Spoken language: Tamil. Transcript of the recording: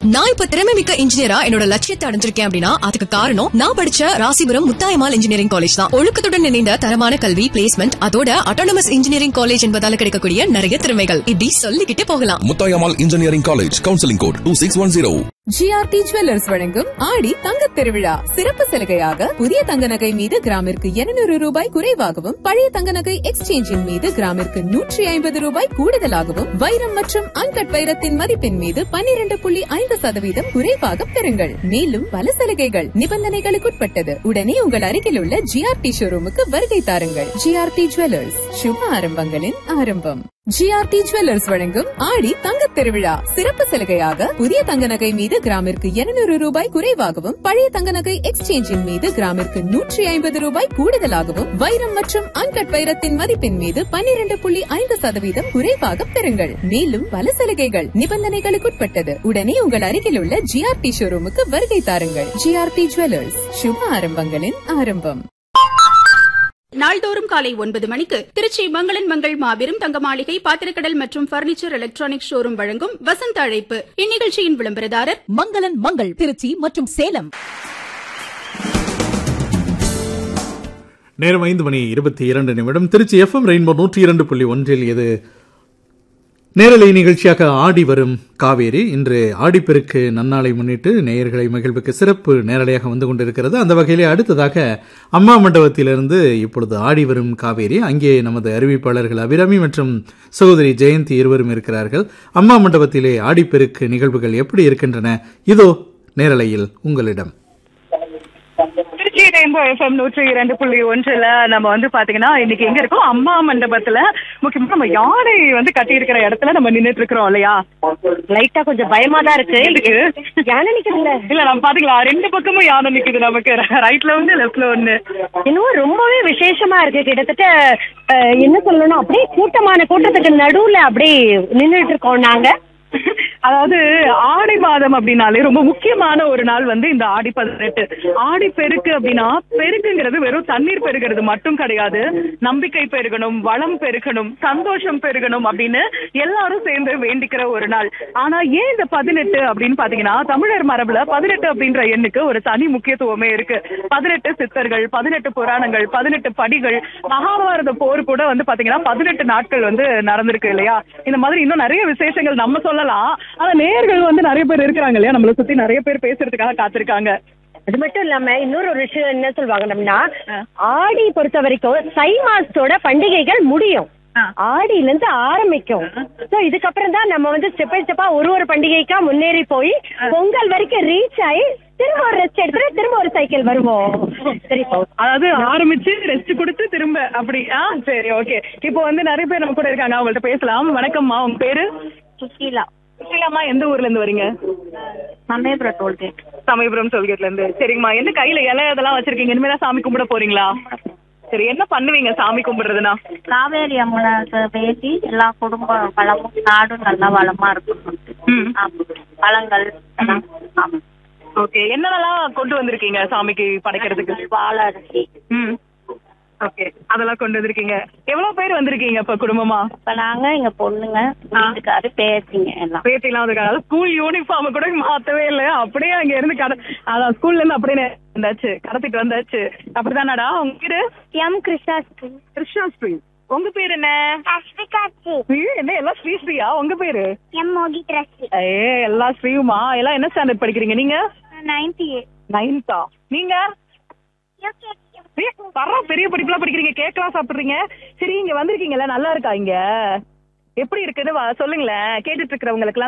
நான் இப்ப திறமை மிக்க இன்ஜினியரா என்னோட லட்சியத்தை அடைஞ்சிருக்கேன் அப்படின்னா அதுக்கு காரணம் நான் படிச்ச ராசிபுரம் முத்தாயமால் இன்ஜினியரிங் காலேஜ் தான் ஒழுக்கத்துடன் இணைந்த தரமான கல்வி பிளேஸ்மெண்ட் அதோட அட்டானமஸ் இன்ஜினியரிங் காலேஜ் என்பதால கிடைக்கக்கூடிய நிறைய திறமைகள் இப்படி சொல்லிக்கிட்டே போகலாம் Muthayammal engineering college counselling code two six one zero GRT jewellers வழங்கும் ஆடி தங்கத் திருவிழா சிறப்பு சலுகையாக புதிய தங்க நகை மீது கிராமிற்கு 200 ரூபாய் குறைவாகவும் பழைய தங்க நகை எக்ஸ்சேஞ்சின் மீது கிராமிற்கு நூற்றி ஐம்பது ரூபாய் கூடுதலாகவும் வைரம் மற்றும் அன்கட் வைரத்தின் மதிப்பின் மீது 12.5% புள்ளி ஐந்து சதவீதம் குறைவாக பெறுங்கள் மேலும் பல சலுகைகள் நிபந்தனைகளுக்குட்பட்டது உடனே உங்கள் அருகில் உள்ள ஜிஆர்டி ஷோரூமுக்கு வருகை தாருங்கள் ஜிஆர்டி ஜுவல்லர்ஸ் சுப ஆரம்பங்களின் ஆரம்பம் ஜிஆர்டி ஜுவல்லர்ஸ் வழங்கும் ஆடி தங்கத் திருவிழா சிறப்பு சலுகையாக புதிய தங்க நகை மீது கிராமிற்கு 200 ரூபாய் குறைவாகவும் பழைய தங்க நகை எக்ஸ்சேஞ்சின் மீது கிராமிற்கு நூற்றி ஐம்பது ரூபாய் கூடுதலாகவும் வைரம் மற்றும் அன்கட் வைரத்தின் மதிப்பின் மீது 12.5% புள்ளி ஐந்து சதவீதம் குறைவாக பெறுங்கள் மேலும் பல சலுகைகள் நிபந்தனைகளுக்குட்பட்டது உடனே உங்கள் அருகில் உள்ள ஜிஆர்டி ஷோரூமுக்கு வருகை தாருங்கள் ஜிஆர்டி ஜுவல்லர்ஸ் சுப ஆரம்பங்களின் ஆரம்பம் நாள்தோறும் காலை ஒன்பது மணிக்கு திருச்சி மங்களன் மங்கள் மாபெரும் தங்க மாளிகை பாத்திரக்கடல் மற்றும் பர்னிச்சர் எலக்ட்ரானிக் ஷோரூம் வழங்கும் வசந்த அழைப்பு இந்நிகழ்ச்சியின் விளம்பரதாரர் மங்களன் மங்கள் திருச்சி மற்றும் சேலம் நேரம் ஐந்து மணி இருபத்தி இரண்டு நிமிடம் திருச்சி எஃப்எம் ரெயின்போ நூற்றி இரண்டு புள்ளி ஒன்றில் இது நேரலை நிகழ்ச்சியாக ஆடி வரும் காவேரி இன்று ஆடிப்பெருக்கு நன்னாளை முன்னிட்டு நேயர்களை மகிழ்வுக்கு சிறப்பு நேரலையாக வந்து கொண்டிருக்கிறது அந்த வகையிலே அடுத்ததாக அம்மா மண்டபத்திலிருந்து இப்பொழுது ஆடி வரும் காவேரி அங்கே நமது அறிவிப்பாளர்கள் அபிராமி மற்றும் சகோதரி ஜெயந்தி இருவரும் இருக்கிறார்கள் அம்மா மண்டபத்திலே ஆடிப்பெருக்கு நிகழ்வுகள் எப்படி இருக்கின்றன இதோ நேரலையில் உங்களிடம் திருச்சி ரெயின்போ எஃப்எம் நூற்றி இரண்டு புள்ளி ஒன்றுல நம்ம வந்து பாத்தீங்கன்னா இன்னைக்கு எங்க இருக்கோம் அம்மா மண்டபத்துல முக்கியமா நம்ம யானை வந்து கட்டி இருக்கிற இடத்துல நம்ம நின்னுட்டு இருக்கிறோம் இல்லையா லைட்டா கொஞ்சம் பயமா தான் இருக்கு எதுக்கு? யானை நிக்கிறதுல இல்ல நம்ம பாத்தீங்களா ரெண்டு பக்கமும் யானை நிக்குது நமக்கு ரைட்ல ஒண்ணு லெஃப்ட்ல ஒண்ணு என்னவோ ரொம்பவே விசேஷமா இருக்கு கிட்டத்தட்ட அஹ், என்ன சொல்லணும் அப்படியே கூட்டமான கூட்டத்துக்கு நடுவுல அப்படியே நின்னுட்டு இருக்கோம் நாங்க அதாவது ஆடி மாதம் அப்படின்னாலே ரொம்ப முக்கியமான ஒரு நாள் வந்து இந்த ஆடி பதினெட்டு ஆடி பெருக்கு அப்படின்னா பெருக்குங்கிறது வெறும் தண்ணீர் பெருகிறது மட்டும் கிடையாது நம்பிக்கை பெருகணும் வளம் பெருகணும் சந்தோஷம் பெருகணும் அப்படின்னு எல்லாரும் சேர்ந்து வேண்டிக்கிற ஒரு நாள் ஆனா ஏன் இந்த பதினெட்டு அப்படின்னு பாத்தீங்கன்னா தமிழர் மரபுல பதினெட்டு அப்படின்ற எண்ணுக்கு ஒரு தனி முக்கியத்துவமே இருக்கு பதினெட்டு சித்தர்கள் பதினெட்டு புராணங்கள் பதினெட்டு படிகள் மகாபாரத போர் கூட வந்து பாத்தீங்கன்னா பதினெட்டு நாட்கள் வந்து நடந்திருக்கு இல்லையா இந்த மாதிரி இன்னும் நிறைய விசேஷங்கள் நம்ம சொல்லலாம் ஆனா நேயர்கள் வந்து நிறைய பேர் இருக்கிறாங்க இல்லையா நம்மளை சுத்தி நிறைய பேர் பேசுறதுக்காக காத்திருக்காங்க அது மட்டும் இல்லாம இன்னொரு ஒரு விஷயம் என்ன சொல்லுவாங்க அப்படின்னா ஆடி பொறுத்த வரைக்கும் தை மாசத்தோட பண்டிகைகள் முடியும் ஆடியில இருந்து ஆரம்பிக்கும் சோ இதுக்கப்புறம் தான் நம்ம வந்து ஸ்டெப் பை ஸ்டெப்பா ஒரு ஒரு பண்டிகைக்கா முன்னேறி போய் பொங்கல் வரைக்கும் ரீச் ஆகி திரும்ப ஒரு ரெஸ்ட் எடுத்துட்டு திரும்ப ஒரு சைக்கிள் வருவோம் சரி அதாவது ஆரம்பிச்சு ரெஸ்ட் கொடுத்து திரும்ப அப்படி ஆ சரி ஓகே இப்போ வந்து நிறைய பேர் நம்ம கூட இருக்காங்க அவங்கள்ட்ட பேசலாம் வணக்கம்மா உங்க பேரு சுஷீலா சுஷீலாமா எந்த ஊர்ல இருந்து வரீங்க சமயபுரம் டோல்கேட் சமயபுரம் சொல்கேட்ல இருந்து சரிங்கம்மா என்ன கையில இலை இதெல்லாம் வச்சிருக்கீங்க இனிமேதான் சாமி கும்பிட போறீங்களா சரி என்ன பண்ணுவீங்க சாமி கும்பிடுறதுனா காவேரி அம்மனுக்கு வேண்டி எல்லா குடும்ப வளமும் நாடும் நல்லா வளமா இருக்கும் ம். பழங்கள் எல்லாம் ஆமா. ஓகே என்னென்னலாம் கொண்டு வந்திருக்கீங்க சாமிக்கு படைக்கிறதுக்கு வாழை அரிசி ம் ஓகே அதெல்லாம் கொண்டு வந்திருக்கீங்க எவ்வளவு பேர் வந்திருக்கீங்க இப்ப குடும்பமா இப்ப நாங்க எங்க பொண்ணுங்க வீட்டுக்காரு பேசிங்க எல்லாம் பேத்திலாம் இருக்காங்க ஸ்கூல் யூனிஃபார்ம் கூட மாத்தவே இல்ல அப்படியே அங்க இருந்து கட அதான் ஸ்கூல்ல இருந்து அப்படியே வந்தாச்சு கடத்திட்டு வந்தாச்சு அப்படிதானடா உங்க பேரு எம் கிருஷ்ணாஸ்ரீ கிருஷ்ணா ஸ்ரீ உங்க பேர் என்ன ஐயோ, என்ன எல்லாம் ஸ்ரீ ஸ்ரீயா உங்க பேரு எம் மோகித் ரசி ஏ எல்லாம் ஸ்ரீயுமா எல்லாம் என்ன ஸ்டாண்டர்ட் படிக்கிறீங்க நீங்க நைன்டி நைன்த்தா நீங்க ஏய், பரவ பெரிய படிப்புலாம் படிக்கிறீங்க கேக்கலாம் சாப்பிடுறீங்க சரி இங்க வந்திருக்கீங்கல்ல நல்லா இருக்கா இங்க எப்படி இருக்குன்னு வா- சொல்லுங்களேன் கேட்டுட்டு இருக்கிறவங்களுக்கு